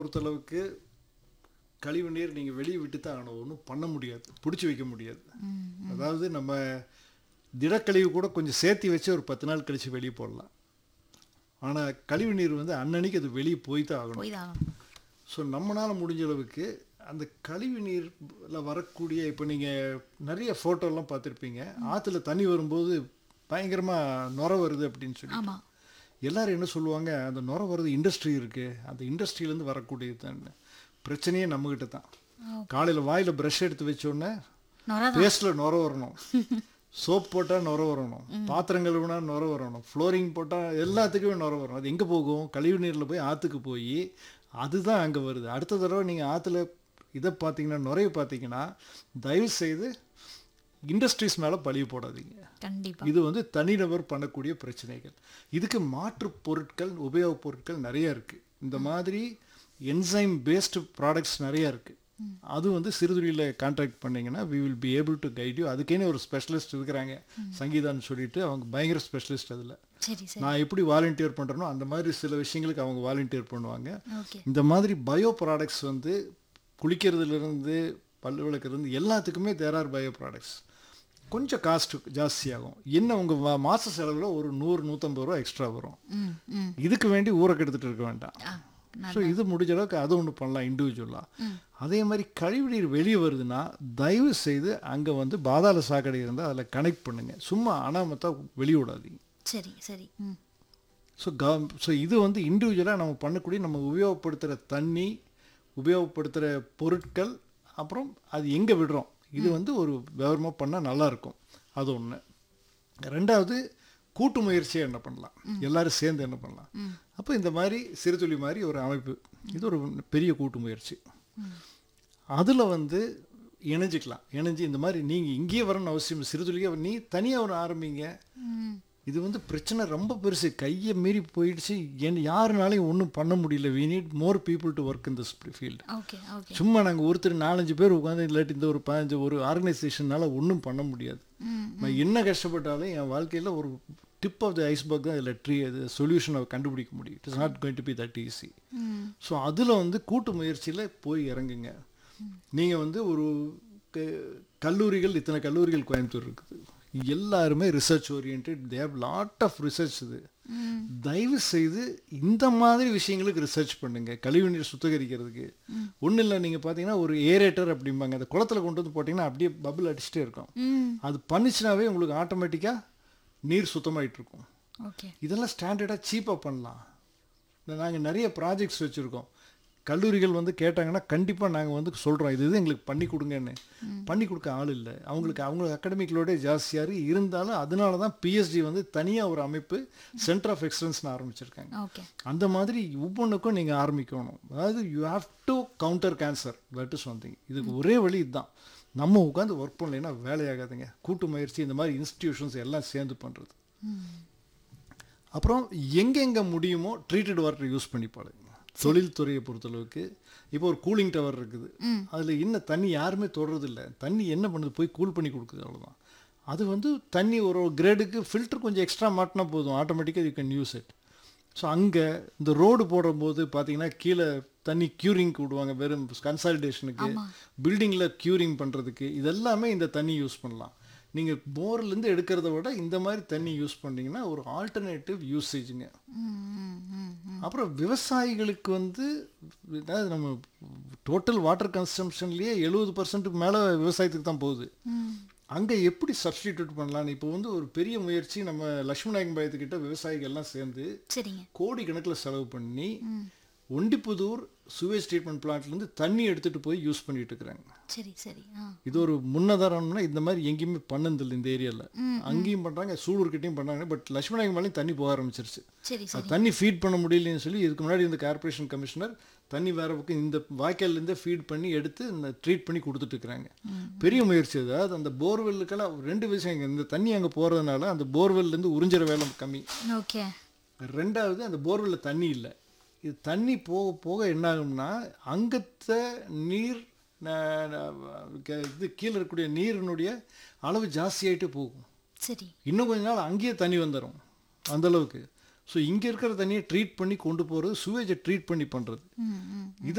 பொறுத்தளவுக்கு கழிவு நீர் நீங்கள் வெளியே விட்டு தான் ஆகணும் ஒன்றும் பண்ண முடியாது பிடிச்சி வைக்க முடியாது அதாவது நம்ம திடக்கழிவு கூட கொஞ்சம் சேர்த்து வச்சு ஒரு பத்து நாள் கழித்து வெளியே போடலாம் ஆனால் கழிவு நீர் வந்து அன்னன்னைக்கு அது வெளியே போய் தான் ஆகணும் போய் தான் ஆகணும். ஸோ நம்மளால் முடிஞ்ச அளவுக்கு அந்த கழிவு நீரில் வரக்கூடிய இப்போ நீங்கள் நிறைய ஃபோட்டோலாம் பார்த்துருப்பீங்க ஆற்றுல தண்ணி வரும்போது பயங்கரமாக நுர வருது அப்படின்னு சொல்லி ஆமா எல்லாரும் என்ன சொல்லுவாங்க அந்த நுர வருது இண்டஸ்ட்ரி இருக்குது அந்த இண்டஸ்ட்ரியிலேருந்து வரக்கூடியது தான் பிரச்சனையே நம்மக்கிட்ட தான் காலையில் வாயில் ப்ரஷ் எடுத்து வச்சோடனே நொரதான் பேஸ்டில் நுர வரணும் சோப் போட்டால் நுர வரணும் பாத்திரம் கழுவுனா நுர வரணும் ஃப்ளோரிங் போட்டால் எல்லாத்துக்குமே நுர வரும் அது எங்கே போகும் கழிவு நீரில் போய் ஆற்றுக்கு போய் அதுதான் அங்கே வருது அடுத்த தடவை நீங்கள் ஆற்றுல இதை பார்த்தீங்கன்னா நுரைய பார்த்தீங்கன்னா தயவு செய்து இண்டஸ்ட்ரீஸ் மேலே பழிய போடாதீங்க கண்டிப்பா இது வந்து தனிநபர் பண்ணக்கூடிய பிரச்சனைகள் இதுக்கு மாற்று பொருட்கள் உபயோகப் பொருட்கள் நிறைய இருக்கு இந்த மாதிரி என்சைம் பேஸ்டு ப்ராடக்ட்ஸ் நிறைய இருக்கு அது வந்து சிறுதுளியில் கான்டாக்ட் பண்ணீங்கன்னா we will be able to guide you அதுக்கேனே ஒரு ஸ்பெஷலிஸ்ட் இருக்கிறாங்க சங்கீதான்னு சொல்லிட்டு அவங்க பயங்கர ஸ்பெஷலிஸ்ட் அதில் சரி சரி நான் எப்படி வாலண்டியர் பண்ணுறேனோ அந்த மாதிரி சில விஷயங்களுக்கு அவங்க வாலண்டியர் பண்ணுவாங்க ஓகே இந்த மாதிரி பயோ ப்ராடக்ட்ஸ் வந்து குளிக்கிறதுலேருந்து பல்லு விளக்குறது எல்லாத்துக்குமே தேர் ஆர் பயோ ப்ராடக்ட்ஸ் கொஞ்சம் காஸ்ட் ஜாஸ்தியாகும் என்ன உங்கள் மாத செலவில் ஒரு நூறு நூற்றம்பது ரூபா எக்ஸ்ட்ரா வரும் ம் ம் இதுக்கு வேண்டி ஊரை கெடுத்துட்டு இருக்க வேண்டாம் ஆ நான் ஸோ இது முடிஞ்ச அளவுக்கு அது ஒன்று பண்ணலாம் இண்டிவிஜுவலாக அதே மாதிரி கழிவுநீர் வெளியே வருதுன்னா தயவு செய்து அங்கே வந்து பாதாள சாக்கடை இருந்தால் அதில் கனெக்ட் பண்ணுங்கள் சும்மா அனாமத்தா வெளியே விடாதீங்க சரி சரி ம் ஸோ க ஸோ இது வந்து இண்டிவிஜுவலாக நம்ம பண்ணக்கூடிய நம்ம உபயோகப்படுத்துகிற தண்ணி உபயோகப்படுத்துகிற பொருட்கள் அப்புறம் அது எங்கே விடுறோம் இது வந்து ஒரு விவரமாக பண்ணால் நல்லாயிருக்கும் அது ஒன்று ரெண்டாவது கூட்டு முயற்சியாக என்ன பண்ணலாம் எல்லாரும் சேர்ந்து என்ன பண்ணலாம் அப்போ இந்த மாதிரி சிறுதுளி மாதிரி ஒரு அமைப்பு இது ஒரு பெரிய கூட்டு முயற்சி அதில் வந்து இணைஞ்சிக்கலாம் இணைஞ்சு இந்த மாதிரி நீங்கள் இங்கேயே வரணும்னு அவசியம் சிறுதுளியே நீ தனியாக ஒரு ஆரம்பிங்க ம் இது வந்து பிரச்சனை ரொம்ப பெருசு கையை மீறி போயிடுச்சு என் யாருனாலையும் ஒன்றும் பண்ண முடியல we need more people to work in this field okay okay சும்மா நாங்கள் ஒருத்தர் நாலஞ்சு பேர் உட்காந்து இல்லாட்டி இந்த ஒரு பதினஞ்சு ஒரு ஆர்கனைசேஷனால ஒன்றும் பண்ண முடியாது ம் நான் என்ன கஷ்டப்பட்டாலும் என் வாழ்க்கையில் ஒரு டிப் ஆஃப் த ஐஸ்பர்க் தான் இதில் ட்ரீ அது சொல்யூஷனை கண்டுபிடிக்க முடியும் it is not going to be that easy hmm so அதில் வந்து கூட்டு முயற்சியில் போய் இறங்குங்க நீங்கள் வந்து ஒரு க- கல்லூரிகள் இத்தனை கல்லூரிகள் கோயம்புத்தூர் இருக்குது எல்லாருமே research oriented they have lot of research இது ம் தயவு செய்து இந்த மாதிரி விஷயங்களுக்கு ரிசர்ச் பண்ணுங்க கழிவுநீர் சுத்திகரிக்கிறதுக்கு ஒன்றும் இல்லை நீங்கள் பார்த்தீங்கன்னா ஒரு ஏரேட்டர் அப்படிம்பாங்க அந்த குளத்துல கொண்டு வந்து போட்டிங்கன்னா அப்படியே பபிள் அடிச்சுட்டே இருக்கும் ம் அது பண்ணிச்சுனாவே உங்களுக்கு ஆட்டோமேட்டிக்காக நீர் சுத்தமாயிட்டு இருக்கும் ஓகே இதெல்லாம் ஸ்டாண்டர்டாக சீப்பாக பண்ணலாம் நாங்கள் நிறைய ப்ராஜெக்ட்ஸ் வச்சுருக்கோம் கல்லூரிகள் வந்து கேட்டாங்கன்னா கண்டிப்பாக நாங்கள் வந்து சொல்கிறோம் இது இது எங்களுக்கு பண்ணி கொடுங்கன்னு பண்ணி கொடுக்க ஆள் இல்லை அவங்களுக்கு அவங்க அகாடமிக்களோட ஜாஸ்தியாக இருக்கு இருந்தாலும் அதனால தான் பிஎஸ்டி வந்து தனியாக ஒரு அமைப்பு சென்டர் ஆஃப் எக்ஸலன்ஸ்னு ஆரம்பிச்சிருக்காங்க ஓகே அந்த மாதிரி ஒவ்வொன்றுக்கும் நீங்கள் ஆரம்பிக்கணும் அதாவது you have to counter cancer that is one thing இதுக்கு ஒரே வழி இதுதான் நம்ம உட்காந்து ஒர்க் பண்ணலைன்னா வேலையாகாதுங்க கூட்டு முயற்சி இந்த மாதிரி இன்ஸ்டிடியூஷன்ஸ் எல்லாம் சேர்ந்து பண்ணுறது ம் அப்புறம் எங்கெங்கே முடியுமோ ட்ரீட்டட் வாட்டர் யூஸ் பண்ணி பாருங்க தொழில்துறையை பொறுத்தளவுக்கு இப்போ ஒரு கூலிங் டவர் இருக்குது அதில் என்ன தண்ணி யாருமே தொடுறதில்ல தண்ணி என்ன பண்ணுது போய் கூல் பண்ணி கொடுக்குது அவ்வளோதான் அது வந்து தண்ணி ஒரு கிரேடுக்கு ஃபில்டர் கொஞ்சம் எக்ஸ்ட்ரா மாட்டினா போதும் ஆட்டோமேட்டிக்காக you can use it so அங்கே இந்த ரோடு போடும்போது பார்த்தீங்கன்னா கீழே தண்ணி க்யூரிங்க்கு விடுவாங்க வெறும் கன்சாலிடேஷனுக்கு பில்டிங்கில் க்யூரிங் பண்ணுறதுக்கு இதெல்லாமே இந்த தண்ணி யூஸ் பண்ணலாம் நீங்கள் போர்லேருந்து எடுக்கிறத விட இந்த மாதிரி தண்ணி யூஸ் பண்ணீங்கன்னா ஒரு ஆல்டர்னேட்டிவ் யூசேஜுங்க ம் ம் ம் ம் அப்புறம் விவசாயிகளுக்கு வந்து அதாவது நம்ம டோட்டல் வாட்டர் கன்சம்ஷன்லேயே எழுபது பர்சன்ட்டுக்கு மேலே விவசாயத்துக்கு தான் போகுது ம் அங்கே எப்படி சப்ஸ்டிடியூட் பண்ணலான்னு இப்போ வந்து ஒரு பெரிய முயற்சி நம்ம லட்சுமி நாயக்கன் பாயத்துக்கிட்ட விவசாயிகள் எல்லாம் சேர்ந்து சரிங்க கோடி கணக்கில் செலவு பண்ணி ஒண்டிப்புதூர் சுவேஜ் ட்ரீட்மெண்ட் பிளான்ட்லேருந்து தண்ணி எடுத்துகிட்டு போய் யூஸ் பண்ணிட்டு இருக்கிறாங்க சரி சரி ஆ இது ஒரு முன்னதாரணம்னா இந்த மாதிரி எங்கேயுமே பண்ணதில்லை இந்த ஏரியாவில் அங்கேயும் பண்ணுறாங்க சூலூர்கிட்டையும் பண்ணுறாங்க பட் லட்சுமி நாயக்கன் பாளையம் தண்ணி போக ஆரம்பிச்சிருச்சு சரி அது சரி தண்ணி ஃபீட் பண்ண முடியலன்னு சொல்லி இதுக்கு முன்னாடி இந்த கார்ப்பரேஷன் கமிஷனர் தண்ணி வேற பக்கம் இந்த வாய்க்கால்லேருந்தே ஃபீட் பண்ணி எடுத்து இந்த ட்ரீட் பண்ணி கொடுத்துட்டு இருக்கிறாங்க பெரிய முயற்சி அது அதாவது அந்த போர்வெல்லுக்கெல்லாம் ரெண்டு விஷயம் இந்த தண்ணி அங்கே போகிறதுனால அந்த போர்வெல்லேருந்து உறிஞ்சிற வேலை கம்மி ஓகே ரெண்டாவது அந்த போர்வெல்லில் தண்ணி இல்லை இது தண்ணி போக போக என்ன ஆகும்னா அங்கத்த நீர் ந- ந- க- இது கீழே இருக்கக்கூடிய நீரினுடைய அளவு ஜாஸ்தியாயிட்டே போகும் சரி இன்னும் கொஞ்ச நாள் அங்கேயே தண்ணி வந்துடும் அந்த அளவுக்கு ஸோ இங்கே இருக்கிற தண்ணியை ட்ரீட் பண்ணி கொண்டு போகிறது சுவேஜை ட்ரீட் பண்ணி பண்ணுறது ம் ம் இதை